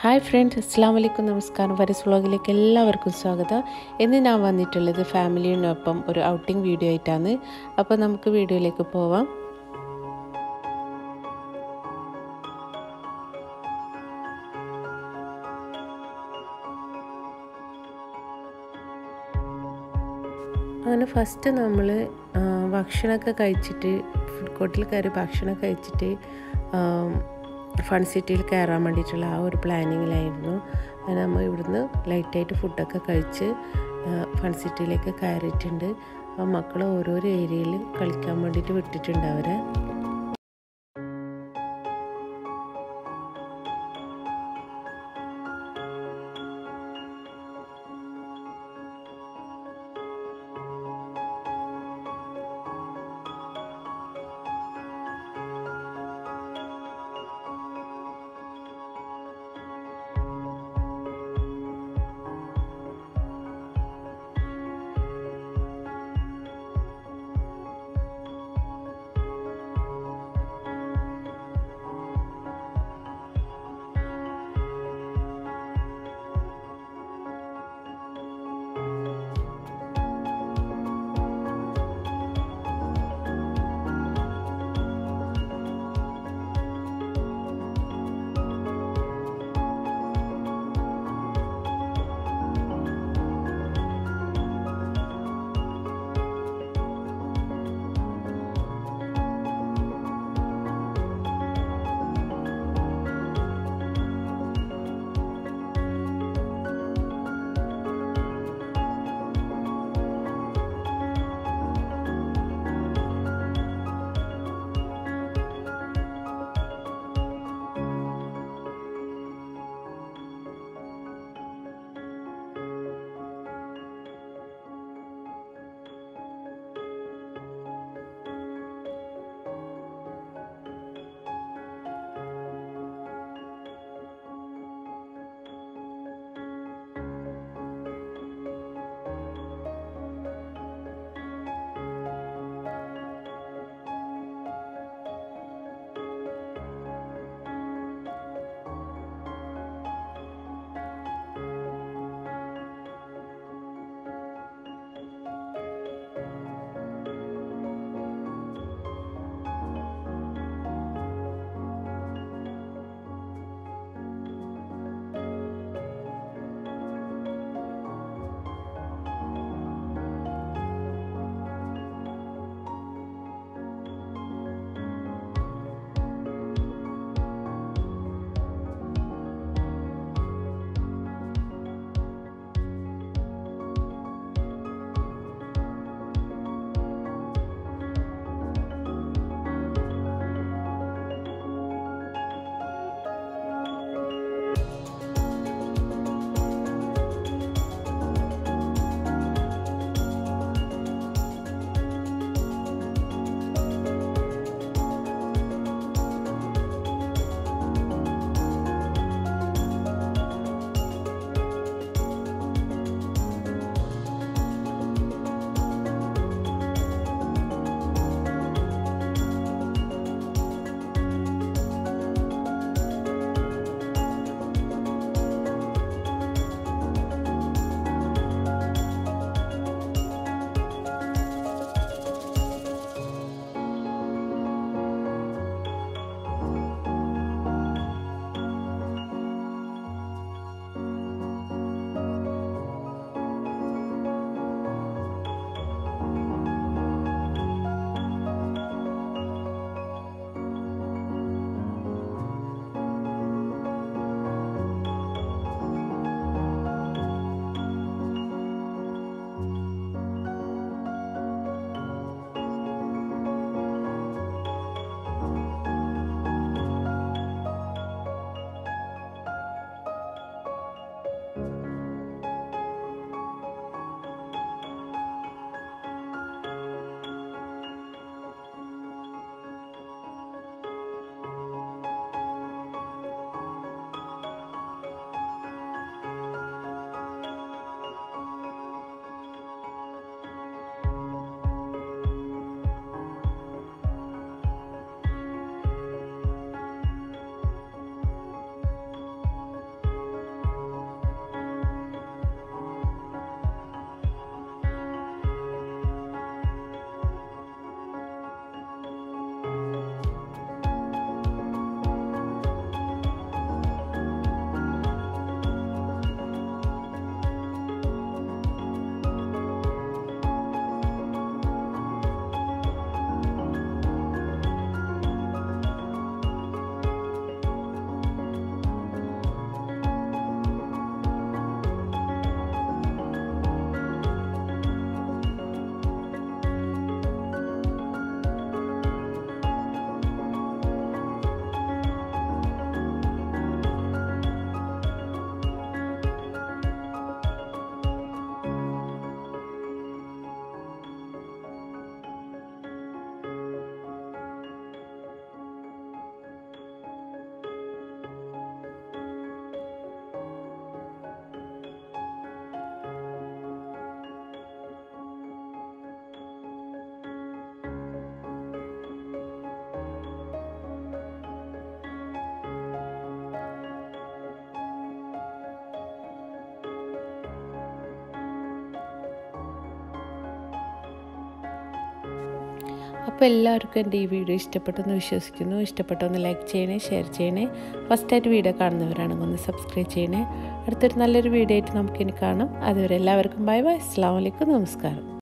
hi friends അസ്സാം വലൈക്കും നമസ്കാരം വരസ് വ്ളോഗിലേക്ക് എല്ലാവർക്കും സ്വാഗതം ഇന്ന് ഞാൻ വന്നിട്ടുള്ളത് ഫാമിലിയോടൊപ്പം ഒരു ഔട്ടിംഗ് വീഡിയോ ആയിട്ടാണ് അപ്പോൾ നമുക്ക് വീഡിയോയിലേക്ക് പോവാം അങ്ങനെ ഫസ്റ്റ് നമ്മൾ ഭക്ഷണമൊക്കെ കഴിച്ചിട്ട് ഫുഡ് കോർട്ടിൽ കയറി ഭക്ഷണം കഴിച്ചിട്ട് ഫൺ സിറ്റിയിൽ കയറാൻ വേണ്ടിയിട്ടുള്ള ആ ഒരു പ്ലാനിങ്ങിലായിരുന്നു അങ്ങനെ നമ്മൾ ഇവിടുന്ന് ലൈറ്റായിട്ട് ഫുഡൊക്കെ കഴിച്ച് ഫൺ സിറ്റിയിലേക്ക് കയറിയിട്ടുണ്ട് ആ മക്കൾ ഓരോരോ ഏരിയയിൽ കളിക്കാൻ വേണ്ടിയിട്ട് വിട്ടിട്ടുണ്ട് അവരെ അപ്പോൾ എല്ലാവർക്കും എൻ്റെ ഈ വീഡിയോ ഇഷ്ടപ്പെട്ടെന്ന് വിശ്വസിക്കുന്നു ഇഷ്ടപ്പെട്ടൊന്ന് ലൈക്ക് ചെയ്യണേ ഷെയർ ചെയ്യണേ ഫസ്റ്റായിട്ട് വീഡിയോ കാണുന്നവരാണെങ്കിൽ ഒന്ന് സബ്സ്ക്രൈബ് ചെയ്യണേ അടുത്തൊരു നല്ലൊരു വീഡിയോ ആയിട്ട് നമുക്കിനി കാണാം അതുവരെ എല്ലാവർക്കും ബൈ ബൈ അസ്സാം വലൈക്കും നമസ്കാരം